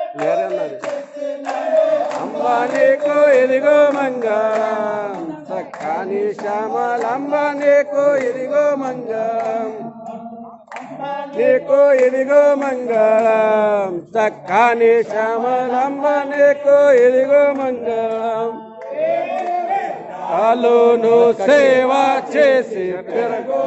వేరే ఉన్నది అంబా నీకు ఇదిగో మంగళం చక్కని శ్యామలంబ నీకు ఇదిగో మంగళం నీకు ఇదిగో మంగళం చక్కని శ్యామలంబ నీకు ఇదిగో మంగళం కాలును సేవ చేసి పెరగు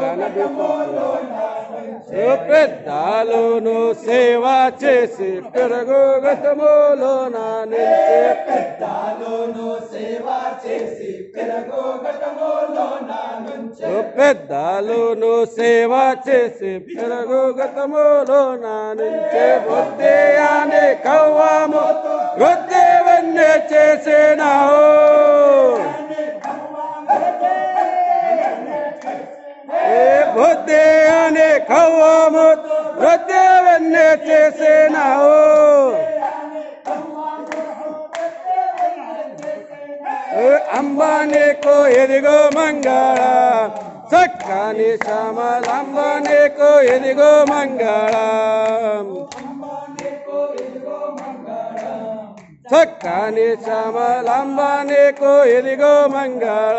పెద్దాలును సేవ చేసి పెరగు గతములో నా నిలిచే పెద్దాలోను సేవ చేసి పెరగు గతములో నా నుంచి పెద్దాలును సేవ చేసి పెరగు గతములో నా నుంచే బుద్ధి అని కవ్వము వృద్ధివన్నీ చేసినావు ఏ బుద్ధి అని కవ్వము వృద్ధివన్నీ చేసినావు అంబానీకు ఎదిగో మంగళ చక్కని శ్యామలంబానీకు ఎదిగో మంగళ చక్కని శ్యామలంబానీకు ఎదిగో మంగళ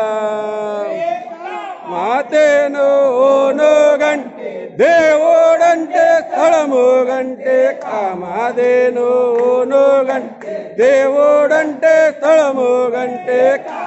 మాతేను ఓను గంటే దేవుడంటే స్థలము గంటే కామాదేను ఓను గంటే దేవుడంటే స్థలము గంటే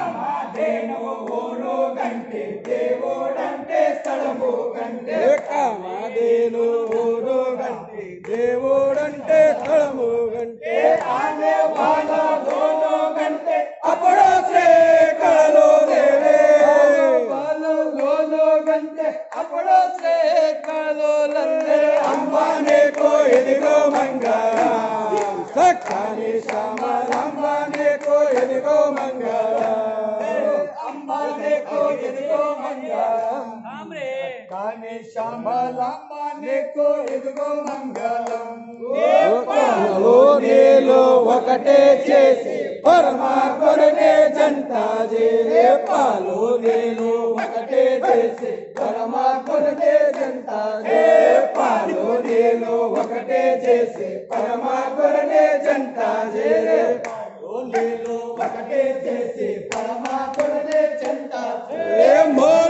దేవుడంటే స్థలము కంటే కామాదేను ఓను గంటే దేవుడంటే స్థలము గంటే ఆనే వాళ్ళ దోనో కంటే అప్పుడు శ్రీ కళలో దేవే వాళ్ళు లోలో కంటే అప్పుడు సే కలోలందే అంబానేకో ఎదిగో మంగళం సక్కని శ్యామలంబానేకో ఎదిగో మంగళం అంబానేకో ఎదుగో మంగళం కానీ శ్యామలాంబానేకో ఎదుగో మంగళం పాలు నీళ్ళు ఒకటే చేసి పరమాత్మనే జంట చేసే పాలు నీళ్ళు ఒకటే చేసి పరమాత్మనే జంట చే పాలు నీళ్ళు ఒకటే చేసి పరమాత్మనే జంట చేరే నీళ్ళు ఒకటే చేసి పరమాత్మనే చెంత ఏ మో